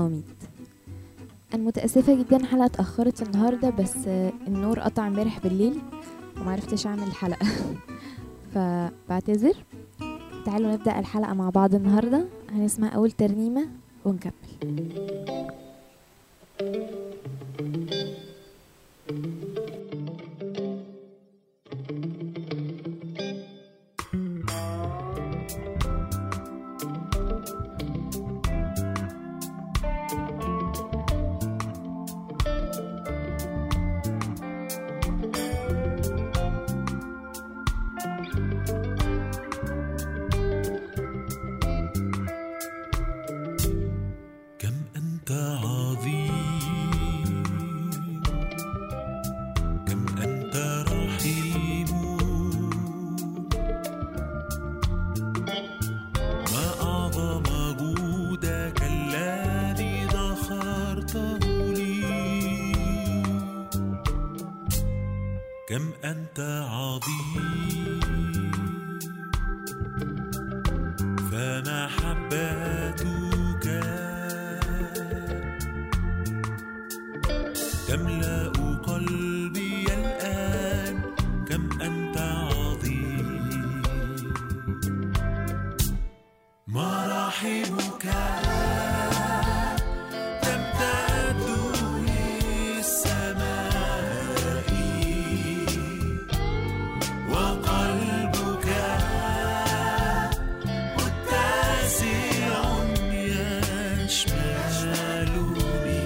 عواميد انا متاسفه جدا الحلقه اتاخرت النهارده بس آه، النور قطع امبارح بالليل ومعرفتش اعمل الحلقه فبعتذر تعالوا نبدا الحلقه مع بعض النهارده هنسمع اول ترنيمه ونكمل كم أنت عظيم كم أنت رحيم ما أعظم جودك الذي ذخرته لي كم أنت عظيم فمحبتك تملأ قلبي الآن كم أنت عظيم مراحمك تمتد للسماء وقلبك متسع يشملني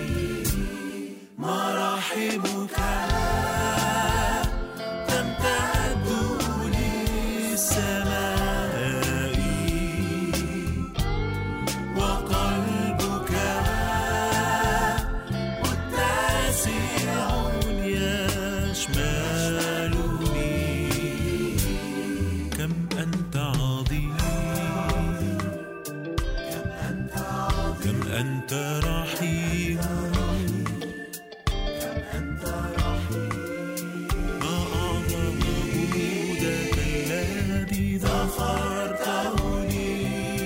مراحمك تمتد للسماء وقلبك متسع يشملني كم أنت عظيم كم أنت رحيم ما أعظم جودك الذي ذخرته لي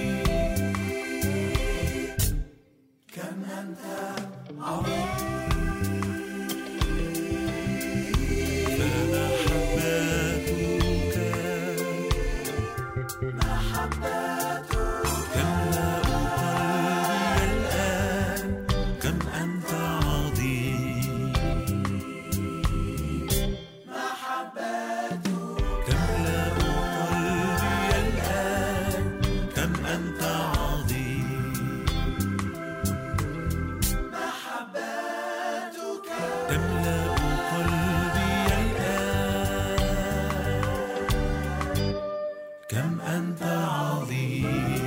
كم أنت فمحبتك تملأ قلبي الآن كم أنت عظيم تملأ قلبي الآن كم أنت عظيم تملأ قلبي الآن كم أنت عظيم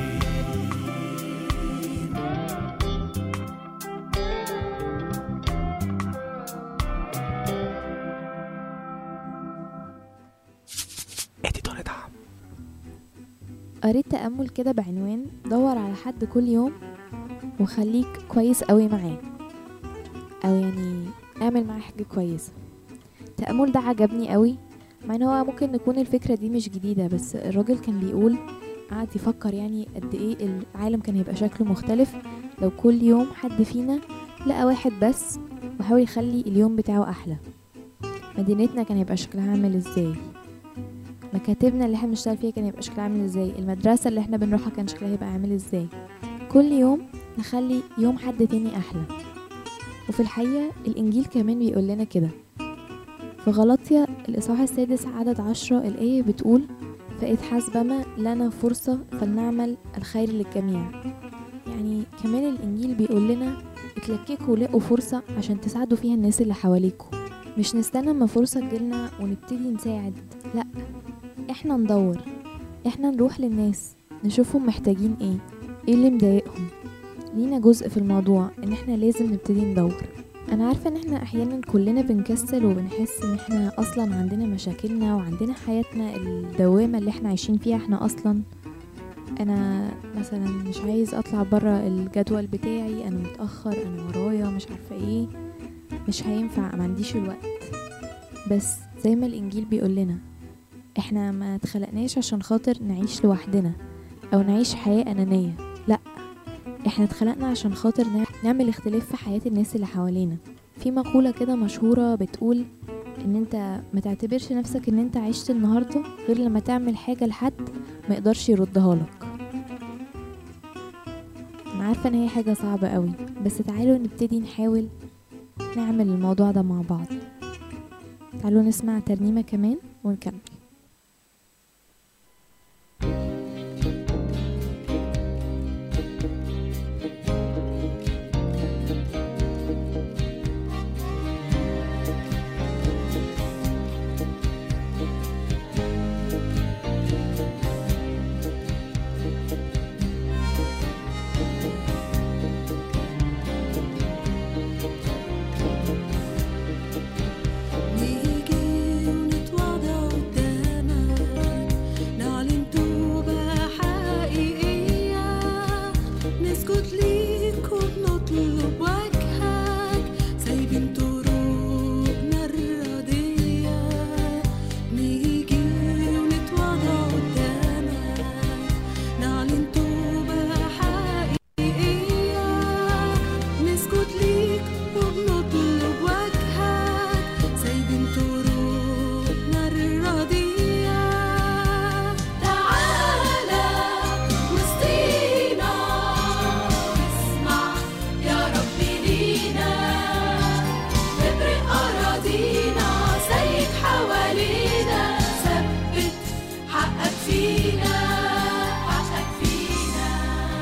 اديتور دعم قريت تأمل كده بعنوان دور على حد كل يوم وخليك كويس قوي معاه او يعني اعمل معاه حاجة كويسة التأمل ده عجبني قوي مع ان هو ممكن نكون الفكرة دي مش جديدة بس الراجل كان بيقول قعد يفكر يعني قد ايه العالم كان هيبقى شكله مختلف لو كل يوم حد فينا لقى واحد بس وحاول يخلي اليوم بتاعه احلى مدينتنا كان هيبقى شكلها عامل ازاي مكاتبنا اللي احنا بنشتغل فيها كان هيبقى شكلها عامل ازاي المدرسة اللي احنا بنروحها كان شكلها هيبقى عامل ازاي كل يوم نخلي يوم حد تاني احلى وفي الحقيقة الانجيل كمان بيقول لنا كده في غلطية الاصحاح السادس عدد عشرة الآية بتقول فإذ حسبما لنا فرصة فلنعمل الخير للجميع يعني كمان الانجيل بيقول لنا اتلككوا ولقوا فرصة عشان تساعدوا فيها الناس اللي حواليكوا مش نستنى اما فرصة تجيلنا ونبتدي نساعد لأ احنا ندور احنا نروح للناس نشوفهم محتاجين ايه ايه اللي مضايقهم لينا جزء في الموضوع ان احنا لازم نبتدي ندور انا عارفه ان احنا احيانا كلنا بنكسل وبنحس ان احنا اصلا عندنا مشاكلنا وعندنا حياتنا الدوامه اللي احنا عايشين فيها احنا اصلا انا مثلا مش عايز اطلع برا الجدول بتاعي انا متاخر انا ورايا مش عارفه ايه مش هينفع ما عنديش الوقت بس زي ما الانجيل بيقول لنا احنا ما اتخلقناش عشان خاطر نعيش لوحدنا او نعيش حياه انانيه لا احنا اتخلقنا عشان خاطر نع- نعمل اختلاف في حياة الناس اللي حوالينا في مقولة كده مشهورة بتقول ان انت ما تعتبرش نفسك ان انت عشت النهاردة غير لما تعمل حاجة لحد ما يقدرش يردها لك انا عارفة ان هي حاجة صعبة قوي بس تعالوا نبتدي نحاول نعمل الموضوع ده مع بعض تعالوا نسمع ترنيمة كمان ونكمل نيجي ونتواضع قدامك نعلن توبة حقيقية نسجد ليك وبنطلب وجهك سايبين طرقنا الردية نيجي ونتواضع قدامك نعلن توبة حقيقية نسجد ليك وبنطلب وجهك سايبين طرقنا الردية تعالى وسطينا اسمع يا ربي لينا ابرق أراضينا سيد حوالينا ثبت حقك فينا حقك فينا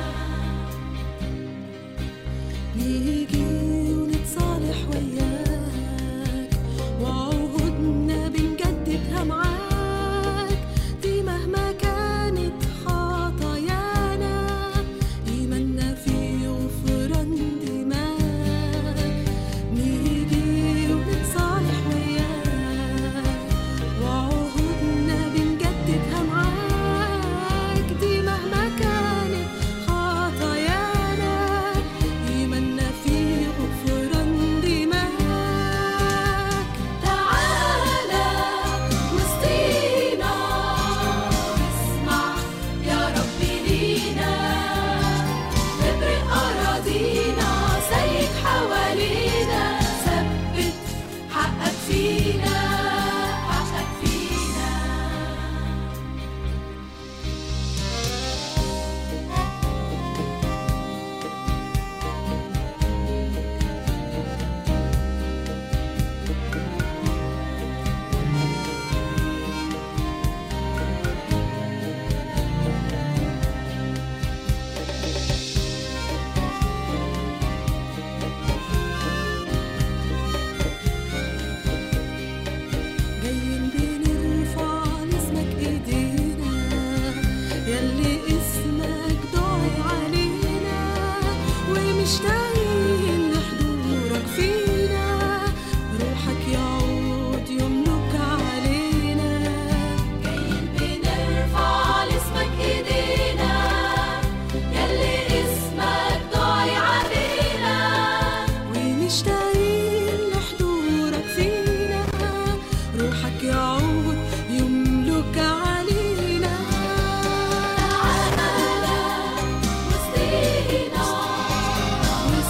نيجي ونتصالح وياك وعهودنا بنجددها معاك دي مهما كانت خطايانا إيماننا في غفران دماغك نيجي ونتصالح وياك وعهودنا بنجددها معاك دي مهما كانت خطايانا إيماننا في غفران دماغك تعالى وسطينا اسمع يا ربي لينا ابرق أراضينا سيد حوالينا ثبت حقك فينا حقك فينا جايين بنرفع لاسمك ايدينا ياللي اسمك دعي علينا ومشتاقين لحضورك فينا روحك يعود يملك علينا جايين بنرفع لاسمك ايدينا ياللي اسمك دعي علينا ومشتاقين لحضورك فينا روحك يعود يملك علينا تعالى وسطينا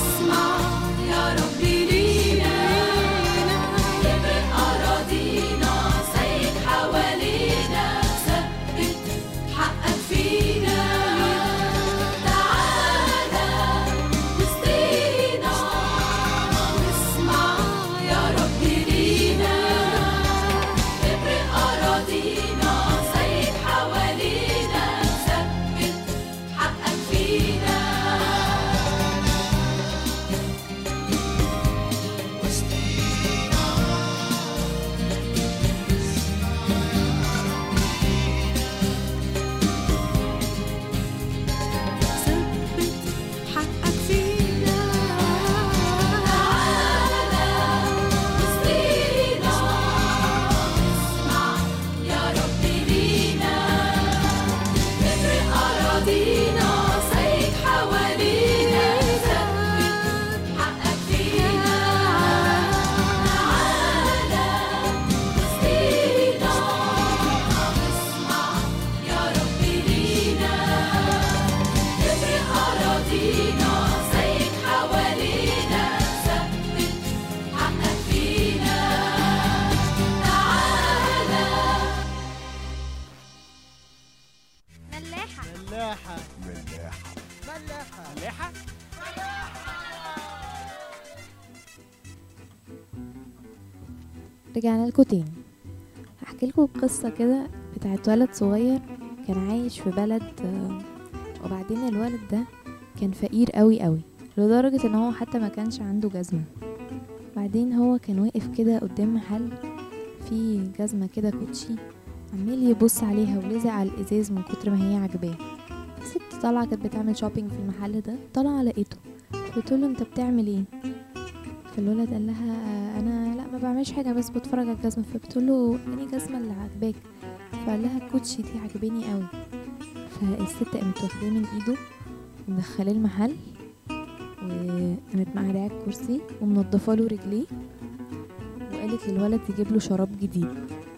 رجعنا لكم تاني هحكي لكم قصة كده بتاعت ولد صغير كان عايش في بلد آه، وبعدين الولد ده كان فقير قوي قوي لدرجة ان هو حتى ما كانش عنده جزمة بعدين هو كان واقف كده قدام محل فيه جزمة كده كوتشي عمال يبص عليها ولزق على الازاز من كتر ما هي عجباه ست طالعة كانت بتعمل شوبينج في المحل ده طالعة لقيته بتقول له انت بتعمل ايه فالولد قال لها "آه، انا لا ما بعملش حاجه بس بتفرج على الجزمه فبتقول له اني جزمه اللي عاجباك فقال لها الكوتشي دي عجباني قوي فالست قامت واخداه من ايده ومدخلاه المحل وقامت مقعداه على الكرسي ومنضفه له رجليه وقالت للولد يجيب له شراب جديد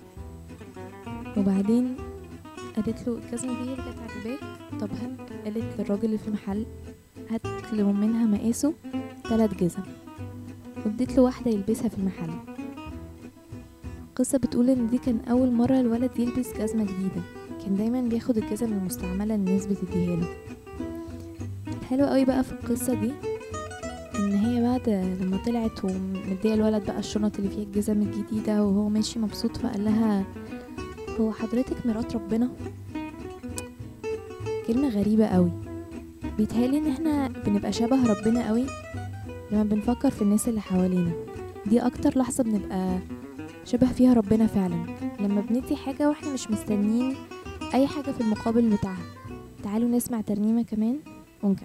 وبعدين قالت له الجزمه دي هي اللي كانت عاجباك طب هات قالت للراجل اللي في المحل هات له منها مقاسه تلات جزم واديت له واحدة يلبسها في المحل القصة بتقول ان دي كان اول مرة الولد يلبس جزمة جديدة كان دايما بياخد الجزم المستعملة اللي الناس بتديها له الحلو قوي بقى في القصة دي ان هي بعد لما طلعت ومديه الولد بقى الشنط اللي فيها الجزم الجديدة وهو ماشي مبسوط فقال لها هو حضرتك مرات ربنا كلمة غريبة قوي بيتهيألي ان احنا بنبقى شبه ربنا قوي لما بنفكر في الناس اللي حوالينا دي اكتر لحظة بنبقى شبه فيها ربنا فعلا لما بندي حاجة واحنا مش مستنيين اي حاجة في المقابل بتاعها تعالوا نسمع ترنيمة كمان ونكمل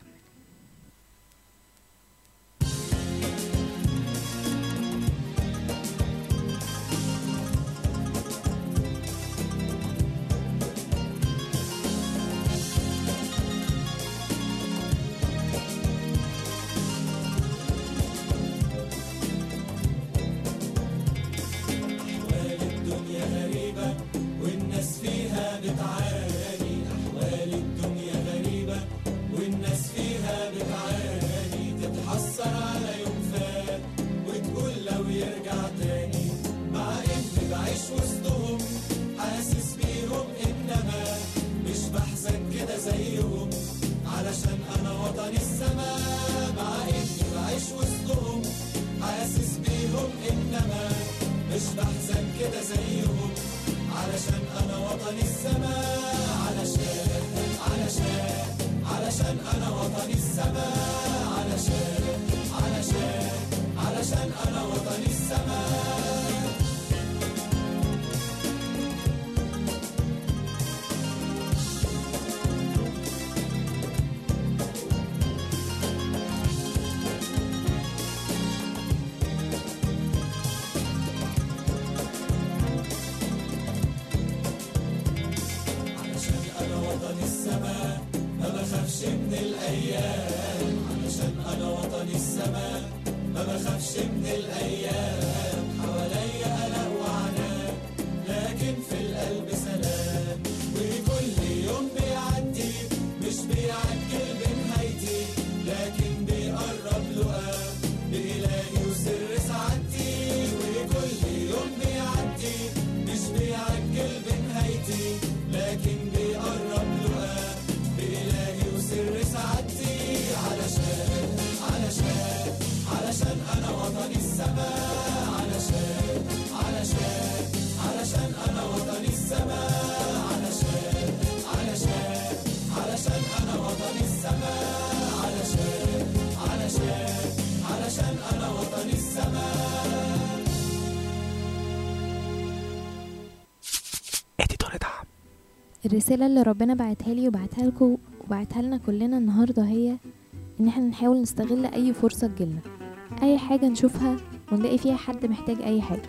اديتور دعم الرسالة اللي ربنا بعتها لي وبعتها لكم وبعتها لنا كلنا النهاردة هي ان احنا نحاول نستغل اي فرصة تجيلنا اي حاجة نشوفها ونلاقي فيها حد محتاج اي حاجة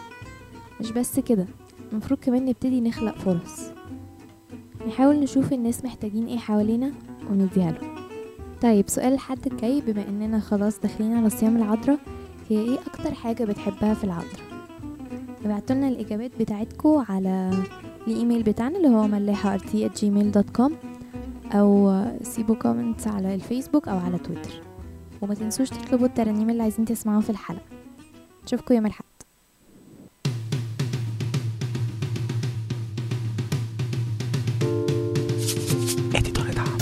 مش بس كده المفروض كمان نبتدي نخلق فرص نحاول نشوف الناس محتاجين ايه حوالينا ونديها لهم طيب سؤال الحد الجاي بما اننا خلاص داخلين على صيام العذراء هي ايه اكتر حاجة بتحبها في العذراء ابعتولنا الاجابات بتاعتكم على الايميل بتاعنا اللي هو ملاحة gmail.com او سيبوا كومنتس على الفيسبوك او على تويتر وما تنسوش تطلبوا الترانيم اللي عايزين تسمعوها في الحلقة اشوفكم يوم الحد اديتور دعم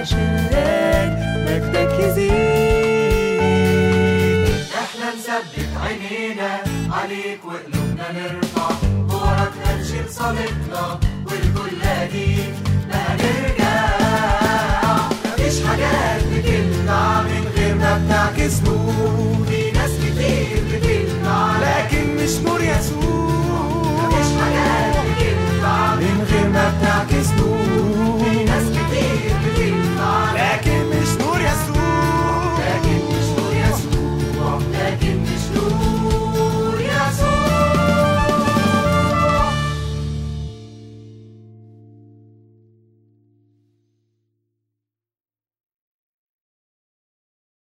علشان مجدك يزيد احنا نثبت عينينا عليك وقلوبنا نرفع دورك هنشيل صليبنا والكل أديك